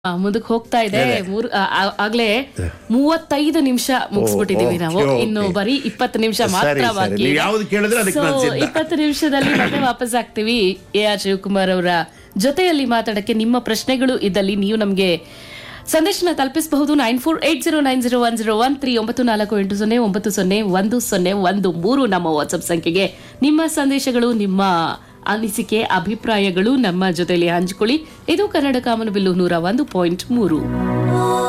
ಆ, ಮುಂದಕ್ಕೆ ಹೋಗ್ತಾ ಇದೆ ಮೂರ್ ಆ, ಆ- ಆಗ್ಲೇ ಮೂವತ್ತೈದು ನಿಮಿಷ ಮುಗಿಸ್ಬಿಟ್ಟಿದೀವಿ ನಾವು okay, okay. ಇನ್ನು ಬರೀ ಇಪ್ಪತ್ತು ನಿಮಿಷ ಸರಿ, ಮಾತ್ರ ಸರಿ. ಬಾಕಿ ನೀವು ಇದೆ. ಯಾವ್ದು ಕೇಳಿದ್ರೆ ಅದಕ್ಕೆ So, ನಾನು ಸಿದ್ಧ. ಇಪ್ಪತ್ತು ನಿಮಿಷದಲ್ಲಿ ಮತ್ತೆ ವಾಪಸ್ ಆಗ್ತೀವಿ ಎ ಆರ್ ಶಿವಕುಮಾರ್ ಅವರ ಜೊತೆಯಲ್ಲಿ ಮಾತಾಡಕ್ಕೆ ನಿಮ್ಮ ಪ್ರಶ್ನೆಗಳು ಇದ್ದಲ್ಲಿ ನೀವು ನಮ್ಗೆ ಸಂದೇಶನ ತಲುಪಿಸಬಹುದು nine four eight zero nine zero one zero one three ಒಂಬತ್ತು ನಾಲ್ಕು ಎಂಟು ಸೊನ್ನೆ ಒಂಬತ್ತು ಸೊನ್ನೆ ಒಂದು ಸೊನ್ನೆ ಒಂದು ಮೂರು ನಮ್ಮ ವಾಟ್ಸ್ಆಪ್ ಸಂಖ್ಯೆಗೆ ನಿಮ್ಮ ಸಂದೇಶಗಳು ನಿಮ್ಮ ಅನಿಸಿಕೆ ಅಭಿಪ್ರಾಯಗಳು ನಮ್ಮ ಜೊತೆಯಲ್ಲಿ ಹಂಚಿಕೊಳ್ಳಿ ಇದು ಕನ್ನಡ ಕಾಮನಬಿಲ್ಲು ನೂರ ಒಂದು ಪಾಯಿಂಟ್ ಮೂರು